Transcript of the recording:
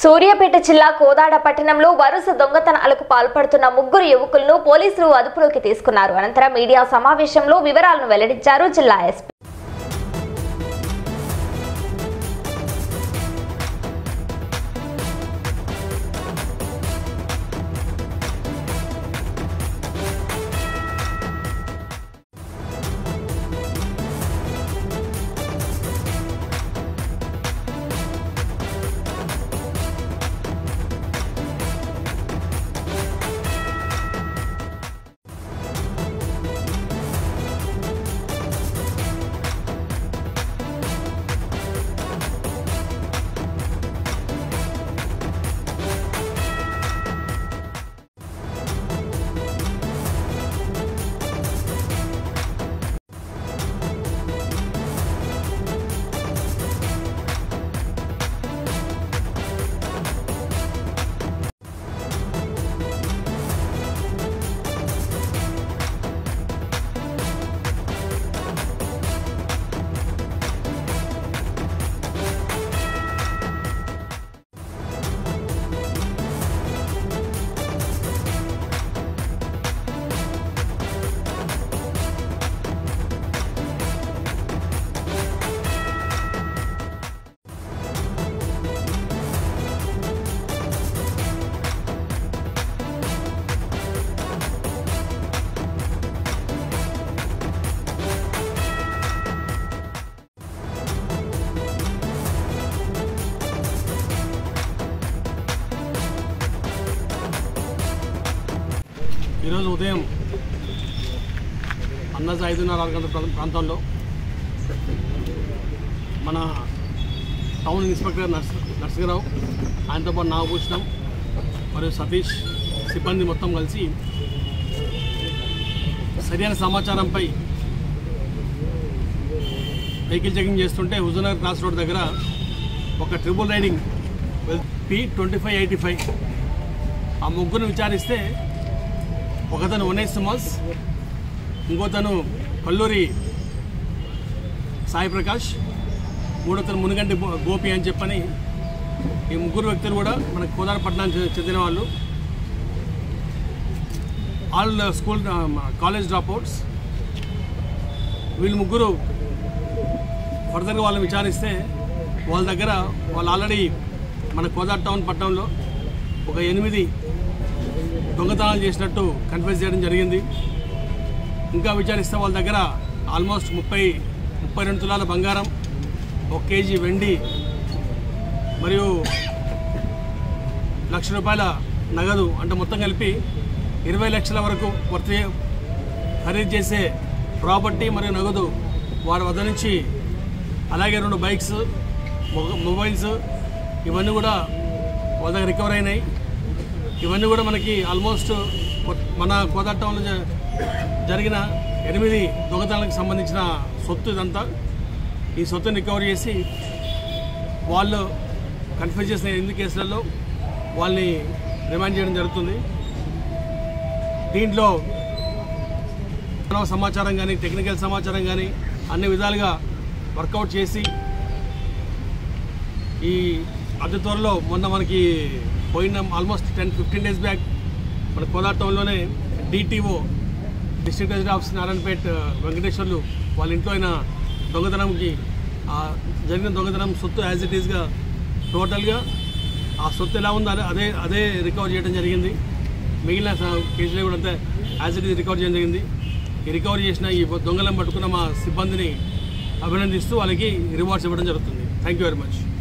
సూర్యాపేట జిల్లా కోదాడ పట్టణంలో వరుస దొంగతనాలకు పాల్పడుతున్న ముగ్గురు యువకులను పోలీసులు అదుపులోకి తీసుకున్నారు అనంతరం మీడియా సమావేశంలో వివరాలను వెల్లడించారు జిల్లా ఎస్పీ ఈరోజు ఉదయం అన్నజ ఐదున్నర ఆరు గంటల ప్రాంత- ప్రాంతంలో మన టౌన్ ఇన్స్పెక్టర్ నర్స్ నరసింహరావు ఆయనతో పాటు నాగభూషణం మరియు సతీష్ సిబ్బంది మొత్తం కలిసి సరైన సమాచారంపై వెహికల్ చెకింగ్ చేస్తుంటే హుజూర్నగర్ క్రాస్ రోడ్ దగ్గర ఒక triple riding P twenty five eighty five ఆ ముగ్గురు విచారిస్తే ఒకతను ఉనేష్ సుమల్స్ ఇంకోతను కల్లూరి సాయి ప్రకాష్ మూడోతను మునిగంటి గో- గోపి అని చెప్పని ఈ ముగ్గురు వ్యక్తులు కూడా మన కోదాడ పట్టణానికి చె- చెందిన వాళ్ళు ఆల్ స్కూల్ కాలేజ్ డ్రాప్అవుట్స్ వీళ్ళు ముగ్గురు ఫర్దర్గా వాళ్ళని విచారిస్తే వాళ్ళ దగ్గర వాళ్ళు ఆల్రెడీ మన కోదాడ టౌన్ పట్టణంలో ఒక ఎనిమిది దొంగతనాలు చేసినట్టు కన్ఫ్యూజ్ చేయడం జరిగింది ఇంకా విచారిస్తే వాళ్ళ దగ్గర ఆల్మోస్ట్ ముప్పై ముప్పై రెండు తులాల బంగారం ఒక కేజీ వెండి మరియు లక్ష రూపాయల నగదు అంటే మొత్తం కలిపి ఇరవై లక్షల వరకు వర్తి ఖరీదు చేసే ప్రాపర్టీ మరియు నగదు వారి వద్ద నుంచి అలాగే రెండు బైక్స్ మొ- మొబైల్స్ ఇవన్నీ కూడా వాళ్ళ దగ్గర రికవర్ అయినాయి ఇవన్నీ కూడా మనకి ఆల్మోస్ట్ కొ- మన కోదాడ టౌన్లో జ- జరిగిన ఎనిమిది దొంగతనాలకు సంబంధించిన సొత్తు ఇదంతా ఈ సొత్తుని రికవర్ చేసి వాళ్ళు కన్ఫ్యూజ్ చేసిన ఎనిమిది కేసులలో వాళ్ళని రిమాండ్ చేయడం జరుగుతుంది దీంట్లో మానవ సమాచారం కానీ టెక్నికల్ సమాచారం కానీ అన్ని విధాలుగా వర్కౌట్ చేసి ఈ అతి త్వరలో మొన్న మనకి పోయిన almost ten fifteen days back మన కోదాడ టౌన్లోనే DTO district register office Narayanpet Venkateswarlu వాళ్ళ ఇంట్లో అయిన దొంగతనంకి ఆ జరిగిన దొంగతనం సొత్తు యాజ్ ఇట్ ఈస్గా టోటల్గా ఆ సొత్తు ఎలా ఉందో అదే అదే అదే రికవర్ చేయడం జరిగింది మిగిలిన స- కేసులు కూడా అంతే యాజ్ ఇట్ ఈస్ రికవర్ చేయడం జరిగింది ఈ రికవర్ చేసిన ఈ దొంగలను పట్టుకున్న మా సిబ్బందిని అభినందిస్తూ వాళ్ళకి రివార్డ్స్ ఇవ్వడం జరుగుతుంది థ్యాంక్ యూ వెరీ మచ్